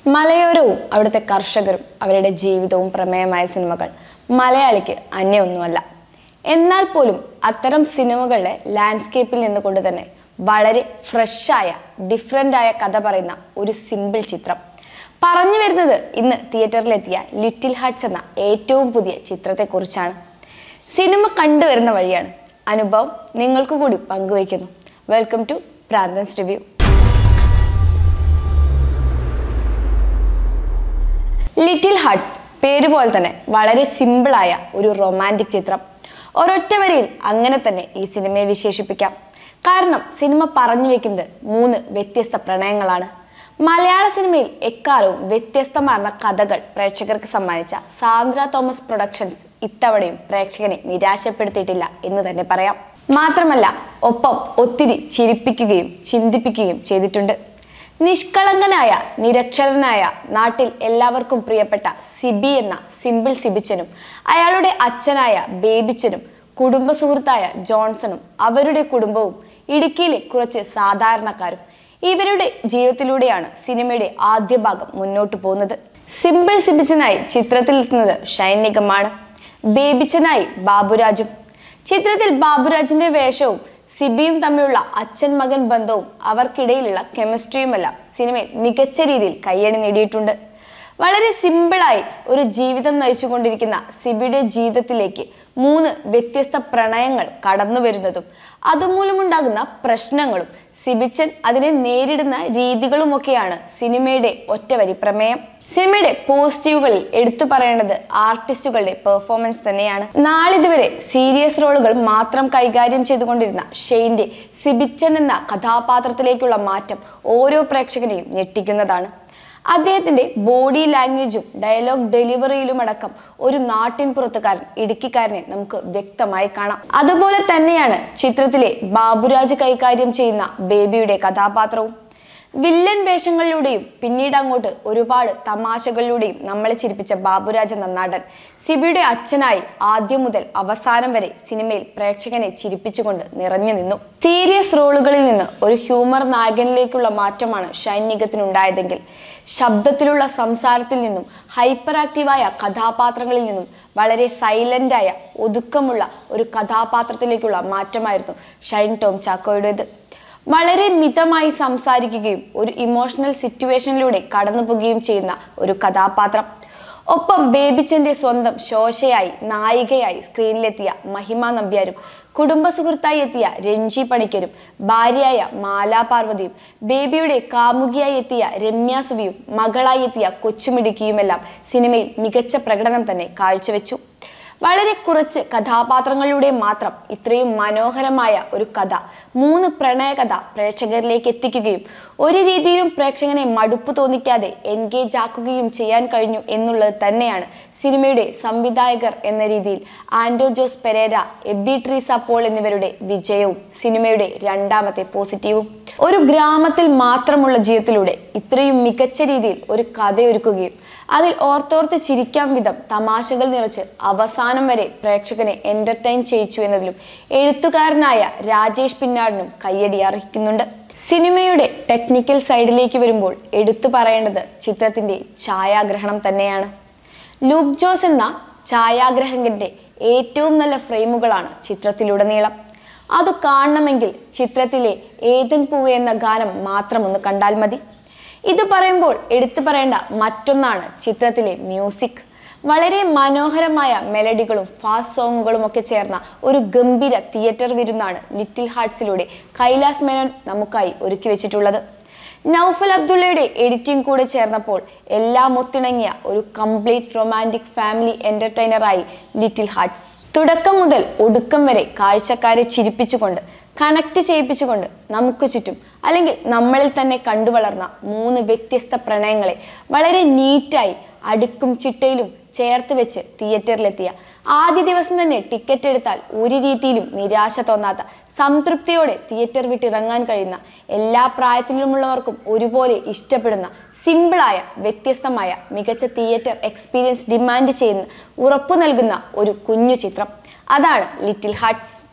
മലയോരവും അവിടുത്തെ കർഷകരും അവരുടെ ജീവിതവും പ്രമേയമായ സിനിമകൾ മലയാളിക്ക് അന്യമൊന്നുമല്ല എന്നാൽ പോലും അത്തരം സിനിമകളുടെ ലാൻഡ്സ്കേപ്പിൽ നിന്നുകൊണ്ട് തന്നെ വളരെ ഫ്രഷായ ഡിഫറെൻ്റ് ആയ കഥ പറയുന്ന ഒരു സിമ്പിൾ ചിത്രം പറഞ്ഞു വരുന്നത് ഇന്ന് തിയേറ്ററിലെത്തിയ ലിറ്റിൽ ഹാർട്സ് എന്ന ഏറ്റവും പുതിയ ചിത്രത്തെക്കുറിച്ചാണ് സിനിമ കണ്ടുവരുന്ന വഴിയാണ് അനുഭവം നിങ്ങൾക്ക് കൂടി പങ്കുവയ്ക്കുന്നു welcome to Pranthans review little hearts പേര് പോലെ തന്നെ വളരെ സിമ്പിളായ ഒരു റൊമാൻറ്റിക് ചിത്രം ഒരൊറ്റ വരിയിൽ അങ്ങനെ തന്നെ ഈ സിനിമയെ വിശേഷിപ്പിക്കാം കാരണം സിനിമ പറഞ്ഞു വെക്കുന്നത് മൂന്ന് വ്യത്യസ്ത പ്രണയങ്ങളാണ് മലയാള സിനിമയിൽ എക്കാലവും വ്യത്യസ്തമാർന്ന കഥകൾ പ്രേക്ഷകർക്ക് സമ്മാനിച്ച സാന്ദ്ര തോമസ് പ്രൊഡക്ഷൻസ് ഇത്തവണയും പ്രേക്ഷകനെ നിരാശപ്പെടുത്തിയിട്ടില്ല എന്ന് തന്നെ പറയാം മാത്രമല്ല ഒപ്പം ഒത്തിരി ചിരിപ്പിക്കുകയും ചിന്തിപ്പിക്കുകയും ചെയ്തിട്ടുണ്ട് നിഷ്കളങ്കനായ നിരക്ഷരനായ നാട്ടിൽ എല്ലാവർക്കും പ്രിയപ്പെട്ട സിബി എന്ന സിമ്പിൾ സിബിച്ചനും അയാളുടെ അച്ഛനായ ബേബിച്ചനും കുടുംബ സുഹൃത്തായ ജോൺസണും അവരുടെ കുടുംബവും ഇടുക്കിയിലെ കുറച്ച് സാധാരണക്കാരും ഇവരുടെ ജീവിതത്തിലൂടെയാണ് സിനിമയുടെ ആദ്യ ഭാഗം മുന്നോട്ട് പോകുന്നത് സിമ്പിൾ സിബിച്ചനായി ചിത്രത്തിലെത്തുന്നത് ഷൈനികമാണ് ബേബിച്ചനായി ബാബുരാജും ചിത്രത്തിൽ ബാബുരാജിന്റെ വേഷവും സിബിയും തമ്മിലുള്ള അച്ഛൻ മകൻ ബന്ധവും അവർക്കിടയിലുള്ള കെമിസ്ട്രിയുമെല്ലാം സിനിമയിൽ മികച്ച രീതിയിൽ കയ്യടി നേടിയിട്ടുണ്ട് വളരെ സിമ്പിളായി ഒരു ജീവിതം നയിച്ചുകൊണ്ടിരിക്കുന്ന സിബിയുടെ ജീവിതത്തിലേക്ക് മൂന്ന് വ്യത്യസ്ത പ്രണയങ്ങൾ കടന്നു വരുന്നതും അതുമൂലമുണ്ടാകുന്ന പ്രശ്നങ്ങളും സിബിച്ചൻ അതിനെ നേരിടുന്ന രീതികളുമൊക്കെയാണ് സിനിമയുടെ ഒറ്റവരി പ്രമേയം സിനിമയുടെ പോസിറ്റീവുകളിൽ എടുത്തു പറയേണ്ടത് ആർട്ടിസ്റ്റുകളുടെ പെർഫോമൻസ് തന്നെയാണ് നാളിതുവരെ സീരിയസ് റോളുകൾ മാത്രം കൈകാര്യം ചെയ്തുകൊണ്ടിരുന്ന ഷെയ്ന്റെ സിബിച്ചൻ എന്ന കഥാപാത്രത്തിലേക്കുള്ള മാറ്റം ഓരോ പ്രേക്ഷകനെയും ഞെട്ടിക്കുന്നതാണ് അദ്ദേഹത്തിന്റെ ബോഡി ലാംഗ്വേജും ഡയലോഗ് ഡെലിവറിയിലും അടക്കം ഒരു നാട്ടിൻ പുറത്തുകാരൻ ഇടുക്കിക്കാരനെ നമുക്ക് വ്യക്തമായി കാണാം അതുപോലെ തന്നെയാണ് ചിത്രത്തിലെ ബാബുരാജ് കൈകാര്യം ചെയ്യുന്ന ബേബിയുടെ കഥാപാത്രവും വില്ലൻ വേഷങ്ങളിലൂടെയും പിന്നീട് അങ്ങോട്ട് ഒരുപാട് തമാശകളിലൂടെയും നമ്മളെ ചിരിപ്പിച്ച ബാബുരാജ് എന്ന നടൻ സിബിയുടെ അച്ഛനായി ആദ്യം മുതൽ അവസാനം വരെ സിനിമയിൽ പ്രേക്ഷകനെ ചിരിപ്പിച്ചുകൊണ്ട് നിറഞ്ഞു നിന്നു സീരിയസ് റോളുകളിൽ നിന്ന് ഒരു ഹ്യൂമർ നായകനിലേക്കുള്ള മാറ്റമാണ് ഷൈനികത്തിനുണ്ടായതെങ്കിൽ ശബ്ദത്തിലുള്ള സംസാരത്തിൽ നിന്നും ഹൈപ്പർ ആക്റ്റീവായ കഥാപാത്രങ്ങളിൽ നിന്നും വളരെ സൈലൻ്റായ ഒതുക്കമുള്ള ഒരു കഥാപാത്രത്തിലേക്കുള്ള മാറ്റമായിരുന്നു ഷൈൻ ടോം ചാക്കോയുടേത് വളരെ മിതമായി സംസാരിക്കുകയും ഒരു ഇമോഷണൽ സിറ്റുവേഷനിലൂടെ കടന്നു പോവുകയും ചെയ്യുന്ന ഒരു കഥാപാത്രം ഒപ്പം ബേബിച്ചന്റെ സ്വന്തം ശോശയായി നായികയായി സ്ക്രീനിലെത്തിയ മഹിമ നമ്പ്യാരും കുടുംബ സുഹൃത്തായി എത്തിയ രഞ്ജി പണിക്കരും ഭാര്യയായ മാലാ പാർവതിയും ബേബിയുടെ കാമുകിയായി എത്തിയ രമ്യ സുവിയും മകളായി എത്തിയ കൊച്ചുമിടുക്കിയുമെല്ലാം സിനിമയിൽ മികച്ച പ്രകടനം തന്നെ കാഴ്ചവെച്ചു വളരെ കുറച്ച് കഥാപാത്രങ്ങളിലൂടെ മാത്രം ഇത്രയും മനോഹരമായ ഒരു കഥ മൂന്ന് പ്രണയകഥ പ്രേക്ഷകരിലേക്ക് എത്തിക്കുകയും ഒരു രീതിയിലും പ്രേക്ഷകനെ മടുപ്പ് തോന്നിക്കാതെ എൻഗേജ് ആക്കുകയും ചെയ്യാൻ കഴിഞ്ഞു എന്നുള്ളത് തന്നെയാണ് സിനിമയുടെ സംവിധായകർ എന്ന രീതിയിൽ ആൻഡോ ജോസ് പെരേര എബി ട്രീസ പോൾ എന്നിവരുടെ വിജയവും സിനിമയുടെ രണ്ടാമത്തെ പോസിറ്റീവും ഒരു ഗ്രാമത്തിൽ മാത്രമുള്ള ജീവിതത്തിലൂടെ ഇത്രയും മികച്ച രീതിയിൽ ഒരു കഥയൊരുക്കുകയും അതിൽ ഓർത്തോർത്ത് ചിരിക്കാൻ വിധം തമാശകൾ നിറച്ച് അവസാനം വരെ പ്രേക്ഷകനെ എന്റർടൈൻ ചെയ്യിച്ചു എന്നതിലും എഴുത്തുകാരനായ രാജേഷ് പിന്നാടിനും കയ്യടി അർഹിക്കുന്നുണ്ട് സിനിമയുടെ ടെക്നിക്കൽ സൈഡിലേക്ക് വരുമ്പോൾ എടുത്തു പറയേണ്ടത് ചിത്രത്തിന്റെ ഛായാഗ്രഹണം തന്നെയാണ് ലൂക്ക് ജോസ് എന്ന ഛായാഗ്രഹകന്റെ ഏറ്റവും നല്ല ഫ്രെയിമുകളാണ് ചിത്രത്തിലുടനീളം അത് കാണണമെങ്കിൽ ചിത്രത്തിലെ ഏതൻ പൂവ് എന്ന ഗാനം മാത്രം ഒന്ന് കണ്ടാൽ മതി ഇത് പറയുമ്പോൾ എടുത്തു പറയേണ്ട മറ്റൊന്നാണ് ചിത്രത്തിലെ മ്യൂസിക് വളരെ മനോഹരമായ മെലഡികളും ഫാസ്റ്റ് സോങ്ങുകളും ഒക്കെ ചേർന്ന ഒരു ഗംഭീര തിയേറ്റർ വിരുന്നാണ് ലിറ്റിൽ ഹാർട്സിലൂടെ കൈലാസ് മേനോൻ നമുക്കായി ഒരുക്കി വെച്ചിട്ടുള്ളത് നൗഫൽ അബ്ദുള്ളയുടെ എഡിറ്റിംഗ് കൂടെ ചേർന്നപ്പോൾ എല്ലാം ഒത്തിണങ്ങിയ ഒരു കംപ്ലീറ്റ് റൊമാൻറ്റിക് ഫാമിലി എൻ്റർടൈനറായി ലിറ്റിൽ ഹാർട്സ് തുടക്കം മുതൽ ഒടുക്കം വരെ കാഴ്ചക്കാരെ ചിരിപ്പിച്ചുകൊണ്ട് കണക്ട് ചെയ്യിപ്പിച്ചുകൊണ്ട് നമുക്ക് ചുറ്റും അല്ലെങ്കിൽ നമ്മളിൽ തന്നെ കണ്ടുവളർന്ന മൂന്ന് വ്യത്യസ്ത പ്രണയങ്ങളെ വളരെ നീറ്റായി അടുക്കും ചിട്ടയിലും ചേർത്ത് വെച്ച് തിയേറ്ററിലെത്തിയ ആദ്യ ദിവസം തന്നെ ടിക്കറ്റ് എടുത്താൽ ഒരു രീതിയിലും നിരാശ തോന്നാത്ത സംതൃപ്തിയോടെ തിയേറ്റർ വിട്ടിറങ്ങാൻ കഴിയുന്ന എല്ലാ പ്രായത്തിലുമുള്ളവർക്കും ഒരുപോലെ ഇഷ്ടപ്പെടുന്ന സിമ്പിളായ വ്യത്യസ്തമായ മികച്ച തിയേറ്റർ എക്സ്പീരിയൻസ് ഡിമാൻഡ് ചെയ്യുന്ന ഉറപ്പു നൽകുന്ന ഒരു കുഞ്ഞു ചിത്രം അതാണ് ലിറ്റിൽ ഹാർട്സ്